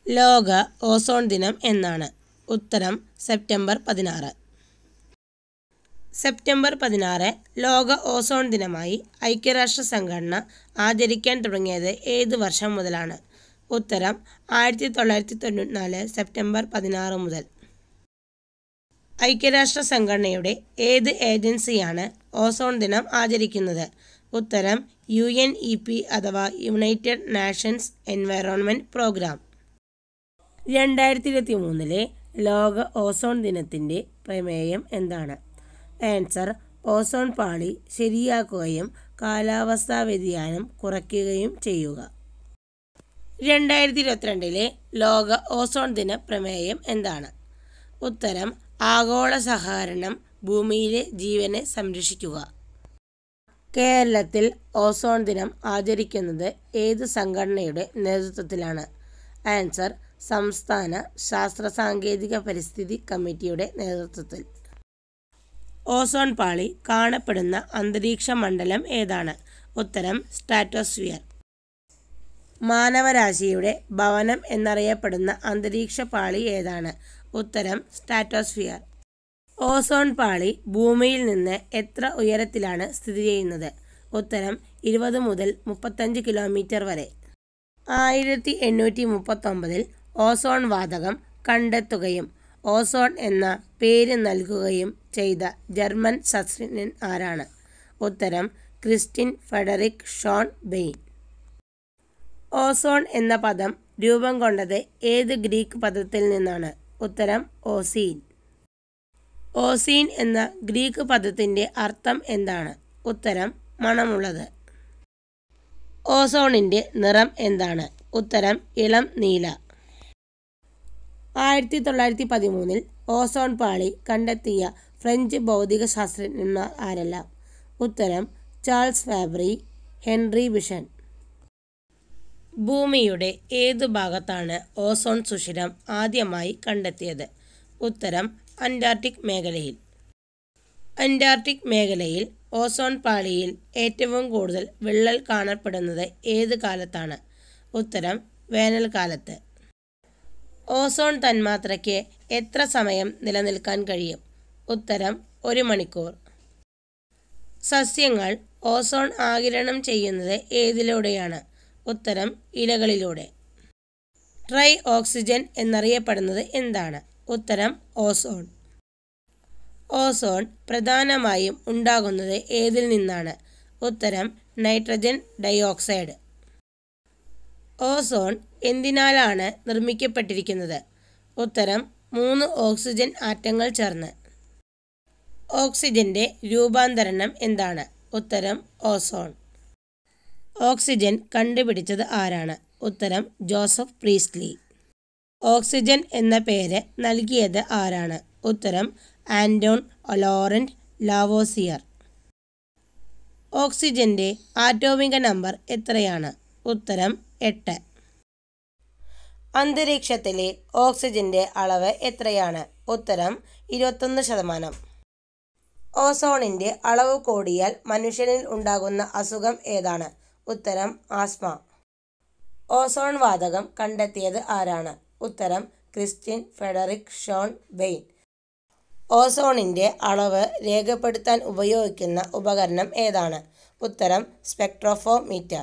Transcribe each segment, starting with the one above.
ലോക ഓസോൺ ദിനം എന്നാണ് ഉത്തരം സെപ്റ്റംബർ പതിനാറ് സെപ്റ്റംബർ പതിനാറ് ലോക ഓസോൺ ദിനമായി ഐക്യരാഷ്ട്ര സംഘടന ആചരിക്കാൻ തുടങ്ങിയത് ഏത് വർഷം മുതലാണ് ഉത്തരം ആയിരത്തി തൊള്ളായിരത്തി തൊണ്ണൂറ്റിനാല് സെപ്റ്റംബർ പതിനാറ് മുതൽ ഐക്യരാഷ്ട്ര സംഘടനയുടെ ഏത് ഏജൻസിയാണ് ഓസോൺ ദിനം ആചരിക്കുന്നത് ഉത്തരം യു എൻ ഇ പി അഥവാ യുണൈറ്റഡ് നാഷൻസ് എൻവയറോൺമെൻറ്റ് പ്രോഗ്രാം രണ്ടായിരത്തി ഇരുപത്തി മൂന്നിലെ ലോക ഓസോൺ ദിനത്തിൻ്റെ പ്രമേയം എന്താണ് ആൻസർ ഓസോൺ പാളി ശരിയാക്കുകയും കാലാവസ്ഥാ വ്യതിയാനം കുറയ്ക്കുകയും ചെയ്യുക രണ്ടായിരത്തി ഇരുപത്തിരണ്ടിലെ ലോക ഓസോൺ ദിന പ്രമേയം എന്താണ് ഉത്തരം ആഗോള സഹകരണം ഭൂമിയിലെ ജീവനെ സംരക്ഷിക്കുക കേരളത്തിൽ ഓസോൺ ദിനം ആചരിക്കുന്നത് ഏത് സംഘടനയുടെ നേതൃത്വത്തിലാണ് ആൻസർ സംസ്ഥാന ശാസ്ത്ര സാങ്കേതിക പരിസ്ഥിതി കമ്മിറ്റിയുടെ നേതൃത്വത്തിൽ ഓസോൺ പാളി കാണപ്പെടുന്ന അന്തരീക്ഷ മണ്ഡലം ഏതാണ് ഉത്തരം സ്ട്രാറ്റോസ്ഫിയർ മാനവരാശിയുടെ ഭവനം എന്നറിയപ്പെടുന്ന അന്തരീക്ഷ പാളി ഏതാണ് ഉത്തരം സ്ട്രാറ്റോസ്ഫിയർ ഓസോൺ പാളി ഭൂമിയിൽ നിന്ന് എത്ര ഉയരത്തിലാണ് സ്ഥിതി ചെയ്യുന്നത് ഉത്തരം ഇരുപത് മുതൽ മുപ്പത്തഞ്ച് കിലോമീറ്റർ വരെ ആയിരത്തി എണ്ണൂറ്റി മുപ്പത്തൊമ്പതിൽ ഓസോൺ വാതകം കണ്ടെത്തുകയും ഓസോൺ എന്ന പേര് നൽകുകയും ചെയ്ത ജർമ്മൻ ശാസ്ത്രജ്ഞൻ ആരാണ് ഉത്തരം Christian Friedrich Schönbein ozone എന്ന പദം രൂപം കൊണ്ടത് ഏത് ഗ്രീക്ക് പദത്തിൽ നിന്നാണ് ഉത്തരം ഓസീൻ ഓസീൻ എന്ന ഗ്രീക്ക് പദത്തിൻ്റെ അർത്ഥം എന്താണ് ഉത്തരം മണമുള്ളത് ഓസോണിൻ്റെ നിറം എന്താണ് ഉത്തരം ഇളം നീല ആയിരത്തി തൊള്ളായിരത്തി പതിമൂന്നിൽ ഓസോൺ പാളി കണ്ടെത്തിയ ഫ്രഞ്ച് ഭൗതിക ശാസ്ത്രജ്ഞന്മാർ ആരെല്ലാം ഉത്തരം ചാൾസ് ഫാബ്രി ഹെൻറി ബിഷൻ ഭൂമിയുടെ ഏതു ഭാഗത്താണ് ഓസോൺ സുഷിരം ആദ്യമായി കണ്ടെത്തിയത് ഉത്തരം അന്റാർട്ടിക് മേഖലയിൽ അന്റാർട്ടിക് മേഖലയിൽ ഓസോൺ പാളിയിൽ ഏറ്റവും കൂടുതൽ വിള്ളൽ കാണപ്പെടുന്നത് ഏത് കാലത്താണ് ഉത്തരം വേനൽക്കാലത്ത് ഓസോൺ തന്മാത്രയ്ക്ക് എത്ര സമയം നിലനിൽക്കാൻ കഴിയും ഉത്തരം ഒരു മണിക്കൂർ സസ്യങ്ങൾ ഓസോൺ ആഗിരണം ചെയ്യുന്നത് ഏതിലൂടെയാണ് ഉത്തരം ഇലകളിലൂടെ ട്രൈ ഓക്സിജൻ എന്നറിയപ്പെടുന്നത് എന്താണ് ഉത്തരം ഓസോൺ ഓസോൺ പ്രധാനമായും ഉണ്ടാകുന്നത് ഏതിൽ നിന്നാണ് ഉത്തരം നൈട്രജൻ ഡയോക്സൈഡ് ഓസോൺ എന്തിനാലാണ് നിർമ്മിക്കപ്പെട്ടിരിക്കുന്നത് ഉത്തരം മൂന്ന് ഓക്സിജൻ ആറ്റങ്ങൾ ചേർന്ന് ഓക്സിജന്റെ രൂപാന്തരണം എന്താണ് ഉത്തരം ഓസോൺ ഓക്സിജൻ കണ്ടുപിടിച്ചത് ആരാണ് ഉത്തരം ജോസഫ് പ്രീസ്ലി ഓക്സിജൻ എന്ന പേര് നൽകിയത് ആരാണ് ഉത്തരം ആൻറ്റോൺ ലോറൻറ്റ് ലാവോസിയർ ഓക്സിജന്റെ ആറ്റോമിക നമ്പർ എത്രയാണ് ഉത്തരം എട്ട് അന്തരീക്ഷത്തിലെ ഓക്സിജന്റെ അളവ് എത്രയാണ് ഉത്തരം ഇരുപത്തൊന്ന് ശതമാനം ഓസോണിന്റെ അളവ് കൂടിയാൽ മനുഷ്യനിൽ ഉണ്ടാകുന്ന അസുഖം ഏതാണ് ഉത്തരം ആസ്മ ഓസോൺ വാതകം കണ്ടെത്തിയത് ആരാണ് ഉത്തരം ക്രിസ്ത്യൻ ഫെഡറിക് ഷോൺ ബെയിൻ ഓസോണിന്റെ അളവ് രേഖപ്പെടുത്താൻ ഉപയോഗിക്കുന്ന ഉപകരണം ഏതാണ് ഉത്തരം സ്പെക്ട്രോഫോമീറ്റർ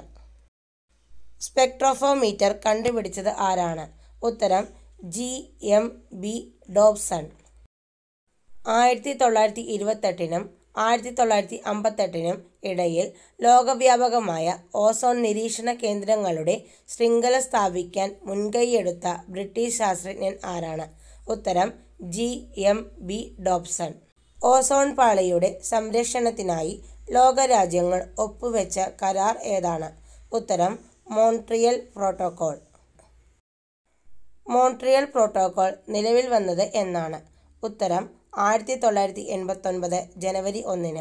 സ്പെക്ട്രോഫോമീറ്റർ കണ്ടുപിടിച്ചത് ആരാണ് ഉത്തരം ജി എം ബി ഡോബ്സൺ ആയിരത്തി തൊള്ളായിരത്തി ഇരുപത്തെട്ടിനും ആയിരത്തി തൊള്ളായിരത്തി അമ്പത്തെട്ടിനും ഇടയിൽ ലോകവ്യാപകമായ ഓസോൺ നിരീക്ഷണ കേന്ദ്രങ്ങളുടെ ശൃംഖല സ്ഥാപിക്കാൻ മുൻകൈയെടുത്ത ബ്രിട്ടീഷ് ശാസ്ത്രജ്ഞൻ ആരാണ് ഉത്തരം G M B Dobson ozone പാളിയുടെ സംരക്ഷണത്തിനായി ലോകരാജ്യങ്ങൾ ഒപ്പുവെച്ച കരാർ ഏതാണ് ഉത്തരം മോൺട്രിയൽ പ്രോട്ടോകോൾ മോൺട്രിയൽ പ്രോട്ടോകോൾ നിലവിൽ വന്നത് എന്നാണ് ഉത്തരം ആയിരത്തി തൊള്ളായിരത്തി എൺപത്തൊൻപത് ജനുവരി ഒന്നിന്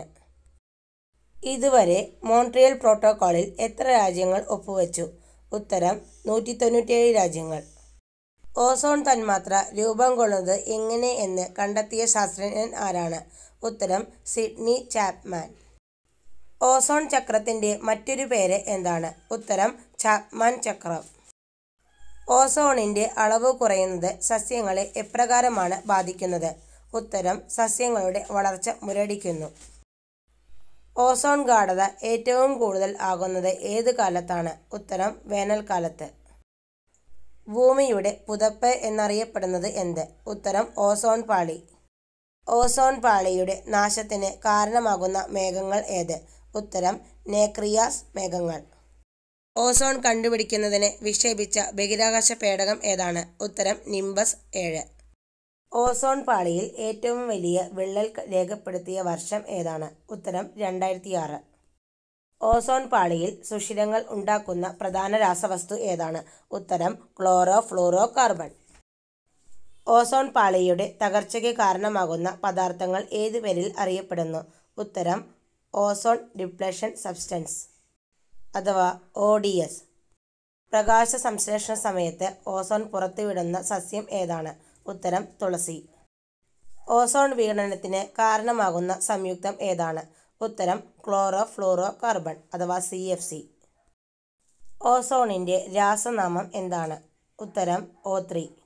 ഇതുവരെ മോൺട്രിയൽ പ്രോട്ടോകോളിൽ എത്ര രാജ്യങ്ങൾ ഒപ്പുവെച്ചു ഉത്തരം നൂറ്റി തൊണ്ണൂറ്റിയേഴ് രാജ്യങ്ങൾ ഓസോൺ തന്മാത്ര രൂപം കൊള്ളുന്നത് എങ്ങനെ എന്ന് കണ്ടെത്തിയ ശാസ്ത്രജ്ഞൻ ആരാണ് ഉത്തരം സിഡ്നി ചാപ്മാൻ ഓസോൺ ചക്രത്തിൻ്റെ മറ്റൊരു പേര് എന്താണ് ഉത്തരം ചാപ്മാൻ ചക്രം ഓസോണിൻ്റെ അളവ് കുറയുന്നത് സസ്യങ്ങളെ എപ്രകാരമാണ് ബാധിക്കുന്നത് ഉത്തരം സസ്യങ്ങളുടെ വളർച്ച മുരടിക്കുന്നു ഓസോൺ ഗാഢത ഏറ്റവും കൂടുതൽ ആകുന്നത് ഏത് കാലത്താണ് ഉത്തരം വേനൽക്കാലത്ത് ഭൂമിയുടെ പുതപ്പ് എന്നറിയപ്പെടുന്നത് എന്ത് ഉത്തരം ഓസോൺ പാളി ഓസോൺ പാളിയുടെ നാശത്തിന് കാരണമാകുന്ന മേഘങ്ങൾ ഏത് ഉത്തരം നേക്രിയാസ് മേഘങ്ങൾ ഓസോൺ കണ്ടുപിടിക്കുന്നതിന് വിക്ഷേപിച്ച ബഹിരാകാശ പേടകം ഏതാണ് ഉത്തരം നിംബസ് ഏഴ് ഓസോൺ പാളിയിൽ ഏറ്റവും വലിയ വിള്ളൽ രേഖപ്പെടുത്തിയ വർഷം ഏതാണ് ഉത്തരം രണ്ടായിരത്തി ആറ് ഓസോൺ പാളിയിൽ സുഷിരങ്ങൾ ഉണ്ടാക്കുന്ന പ്രധാന രാസവസ്തു ഏതാണ് ഉത്തരം ക്ലോറോ ഫ്ലൂറോ കാർബൺ ഓസോൺ പാളിയുടെ തകർച്ചയ്ക്ക് കാരണമാകുന്ന പദാർത്ഥങ്ങൾ ഏതു പേരിൽ അറിയപ്പെടുന്നു ഉത്തരം ഓസോൺ ഡിപ്ലഷൻ സബ്സ്റ്റൻസ് അഥവാ ഒ ഡി എസ് പ്രകാശ സംശ്ലേഷണ സമയത്ത് ഓസോൺ പുറത്തുവിടുന്ന സസ്യം ഏതാണ് ഉത്തരം തുളസി ഓസോൺ വിഘടനത്തിന് കാരണമാകുന്ന സംയുക്തം ഏതാണ് ഉത്തരം ക്ലോറോ ഫ്ലൂറോ കാർബൺ അഥവാ സി എഫ് സി ഓസോണിൻ്റെ രാസനാമം എന്താണ് ഉത്തരം ഒ ത്രീ